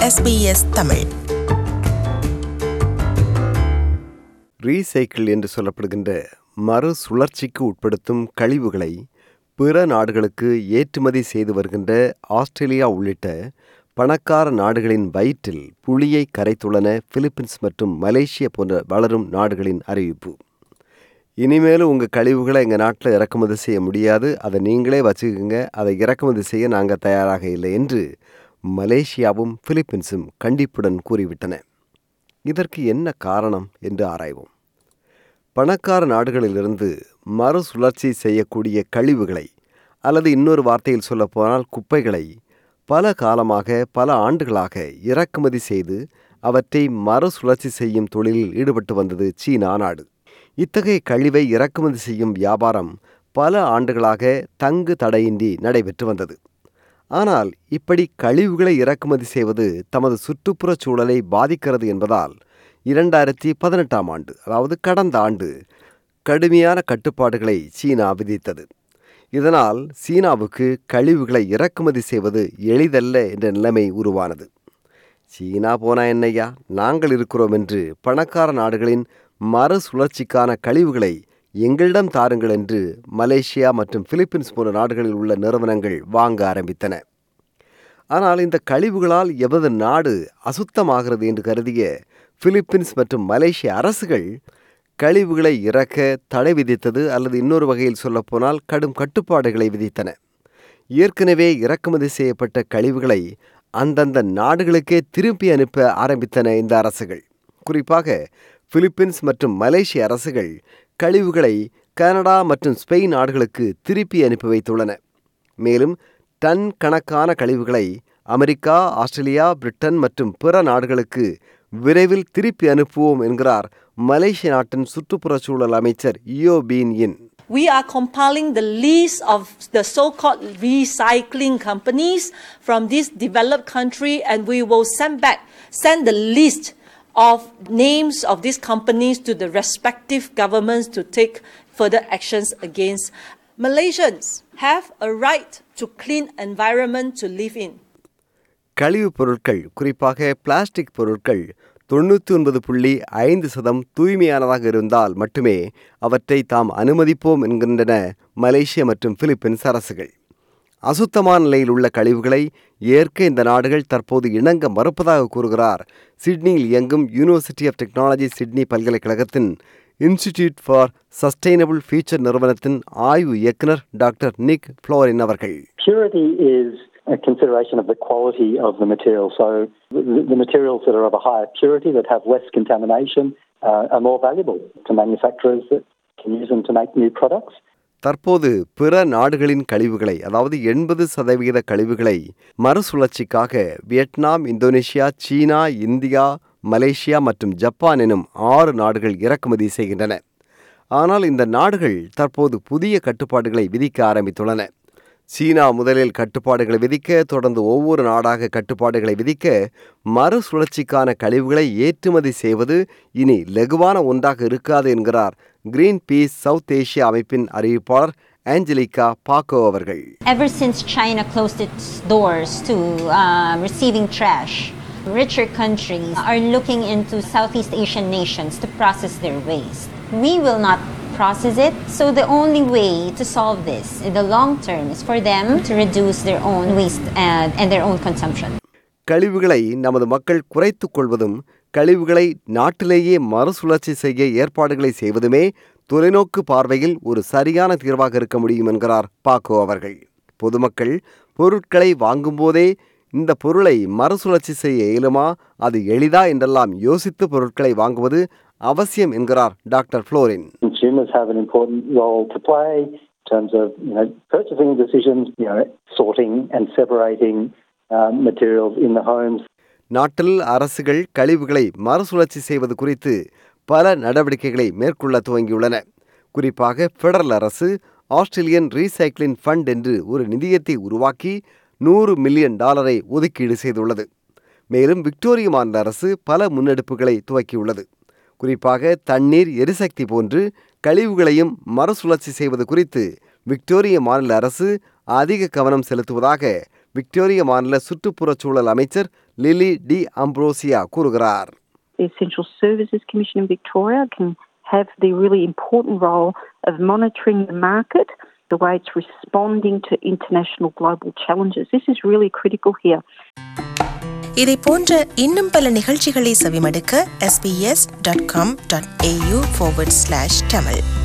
SBS Tamil recycle என்று சொல்லப்படுகின்ற மறு சுழற்சிக்கு உட்படுத்தும் கழிவுகளை பிற நாடுகளுக்கு ஏற்றுமதி செய்து வருகின்ற ஆஸ்திரேலியா உள்ளிட்ட பணக்கார நாடுகளின் வயிற்றில் புளியை கரைத்துள்ளன பிலிப்பீன்ஸ் மற்றும் மலேசியா போன்ற வளரும் நாடுகளின் அறிவிப்பு இனிமேலும் உங்கள் கழிவுகளை எங்கள் நாட்டில் இறக்குமதி செய்ய முடியாது அதை நீங்களே வச்சுக்கோங்க அதை இறக்குமதி செய்ய நாங்கள் தயாராக இல்லை என்று மலேசியாவும் பிலிப்பீன்ஸும் கண்டிப்புடன் கூறிவிட்டன இதற்கு என்ன காரணம் என்று ஆராய்வோம் பணக்கார நாடுகளிலிருந்து மறுசுழற்சி செய்யக்கூடிய கழிவுகளை அல்லது இன்னொரு வார்த்தையில் சொல்லப்போனால் குப்பைகளை பல காலமாக பல ஆண்டுகளாக இறக்குமதி செய்து அவற்றை மறுசுழற்சி செய்யும் தொழிலில் ஈடுபட்டு வந்தது சீனா நாடு இத்தகைய கழிவை இறக்குமதி செய்யும் வியாபாரம் பல ஆண்டுகளாக தங்கு தடையின்றி நடைபெற்று வந்தது ஆனால் இப்படி கழிவுகளை இறக்குமதி செய்வது தமது சுற்றுப்புறச் சூழலை பாதிக்கிறது என்பதால் இரண்டாயிரத்தி பதினெட்டாம் ஆண்டு அதாவது கடந்த ஆண்டு கடுமையான கட்டுப்பாடுகளை சீனா விதித்தது இதனால் சீனாவுக்கு கழிவுகளை இறக்குமதி செய்வது எளிதல்ல என்ற நிலைமை உருவானது சீனா போனா என்னையா நாங்கள் இருக்கிறோம் என்று பணக்கார நாடுகளின் மறுசுழற்சிக்கான கழிவுகளை எங்களிடம் தாருங்கள் என்று மலேசியா மற்றும் பிலிப்பீன்ஸ் போன்ற நாடுகளில் உள்ள நிறுவனங்கள் வாங்க ஆரம்பித்தன ஆனால் இந்த கழிவுகளால் எமது நாடு அசுத்தமாகிறது என்று கருதிய பிலிப்பீன்ஸ் மற்றும் மலேசிய அரசுகள் கழிவுகளை இறக்க தடை விதித்தது அல்லது இன்னொரு வகையில் சொல்லப்போனால் கடும் கட்டுப்பாடுகளை விதித்தன ஏற்கனவே இறக்குமதி செய்யப்பட்ட கழிவுகளை அந்தந்த நாடுகளுக்கே திருப்பி அனுப்ப ஆரம்பித்தன இந்த அரசுகள் குறிப்பாக பிலிப்பீன்ஸ் மற்றும் மலேசிய அரசுகள் கழிவுகளை கனடா மற்றும் ஸ்பெயின் நாடுகளுக்கு திருப்பி அனுப்பி வைத்துள்ளன மேலும் டன் கணக்கான கழிவுகளை அமெரிக்கா ஆஸ்திரேலியா பிரிட்டன் மற்றும் பிற நாடுகளுக்கு விரைவில் திருப்பி அனுப்புவோம் என்கிறார் மலேசிய நாட்டின் சுற்றுப்புறச் சூழல் அமைச்சர் Yeo Bee Yin We are compiling the list of the so-called recycling companies from this developed country and we will send back, send the list of names of these companies to the respective governments to take further actions against. Malaysians have a right to clean environment to live in. கழிவுப் பொருட்கள் குறிப்பாக plastic பொருட்கள் தொண்ணூற்றி ஒன்பது புள்ளி ஐந்து சதம் தூய்மையானதாக இருந்தால் மட்டுமே அவற்றை தாம் அனுமதிப்போம் என்கின்றன மலேசியா மற்றும் பிலிப்பீன்ஸ் அரசுகள் அசுத்தமான நிலையில் உள்ள கழிவுகளை ஏற்க இந்த நாடுகள் தற்போது இணங்க மறுப்பதாக கூறுகிறார் சிட்னியில் இயங்கும் யூனிவர்சிட்டி ஆஃப் டெக்னாலஜி சிட்னி பல்கலைக்கழகத்தின் இன்ஸ்டிடியூட் ஃபார் சஸ்டைனபிள் ஃபியூச்சர் நிறுவனத்தின் ஆய்வு இயக்குனர் டாக்டர் நிக் ஃப்ளோரின் அவர்கள் Purity is a consideration of the quality of the material. So the, the materials that are of a higher purity, that have less contamination, uh, are more valuable to manufacturers that can use them to make new products. தற்போது பிற நாடுகளின் கழிவுகளை அதாவது எண்பது சதவிகித கழிவுகளை மறுசுழற்சிக்காக Vietnam Indonesia சீனா இந்தியா மலேசியா மற்றும் ஜப்பான் எனும் ஆறு நாடுகள் இறக்குமதி செய்கின்றன ஆனால் இந்த நாடுகள் தற்போது புதிய கட்டுப்பாடுகளை விதிக்க ஆரம்பித்துள்ளன சீனா முதலில் கட்டுப்பாடுகளை விதிக்க தொடர்ந்து ஒவ்வொரு நாடாக கட்டுப்பாடுகளை விதிக்க மறுசுழற்சிக்கான கழிவுகளை ஏற்றுமதி செய்வது இனி லகுவான ஒன்றாக இருக்காது என்கிறார் கிரீன் பீஸ் சவுத் ஏசியா அமைப்பின் அறிவிப்பாளர் ஆஞ்சலிகா பாக்கோ அவர்கள் Ever since China closed its doors to uh, receiving trash, richer countries are looking into Southeast Asian nations to process their waste. We will not process it, so the only way to solve this in the long term is for them to reduce their own waste and, and their own consumption. கழிவுகளை நமது மக்கள் குறைத்துக் கொள்வதும் கழிவுகளை நாட்டிலேயே மறுசுழற்சி செய்ய ஏற்பாடுகளை செய்வதுமே தொலைநோக்கு பார்வையில் ஒரு சரியான தீர்வாக இருக்க முடியும் என்கிறார் பாக்கோ அவர்கள் பொதுமக்கள் பொருட்களை வாங்கும்போதே இந்த பொருளை மறுசுழற்சி செய்ய இயலுமா அது எளிதா என்றெல்லாம் யோசித்து பொருட்களை வாங்குவது அவசியம் என்கிறார் doctor Florin Consumers have an important role to play in terms of you know purchasing decisions, you know sorting and separating um, materials in the homes. நாட்டில் அரசுகள் கழிவுகளை மறுசுழற்சி செய்வது குறித்து பல நடவடிக்கைகளை மேற்கொள்ள துவங்கியுள்ளன குறிப்பாக பெடரல் அரசு ஆஸ்திரேலியன் ரீசைக்ளிங் ஃபண்ட் என்று ஒரு நிதியத்தை உருவாக்கி நூறு மில்லியன் டாலரை ஒதுக்கீடு செய்துள்ளது மேலும் விக்டோரிய மாநில அரசு பல முன்னெடுப்புகளை துவக்கியுள்ளது குறிப்பாக தண்ணீர் எரிசக்தி போன்று கழிவுகளையும் மறுசுழற்சி செய்வது குறித்து விக்டோரிய மாநில அரசு அதிக கவனம் செலுத்துவதாக விக்டோரிய மாநில சுற்றுப்புறச் சூழல் அமைச்சர் லிலி டி அம்ப்ரோசியா கூறுகிறார் the Essential Services Commission in Victoria can have the really important role of monitoring the market, the way it's responding to international global challenges. This is really critical here. இதை போன்ற இன்னும் பல நிகழ்ச்சிகளை செவிமடுக்க sbs.com.au forward slash tamil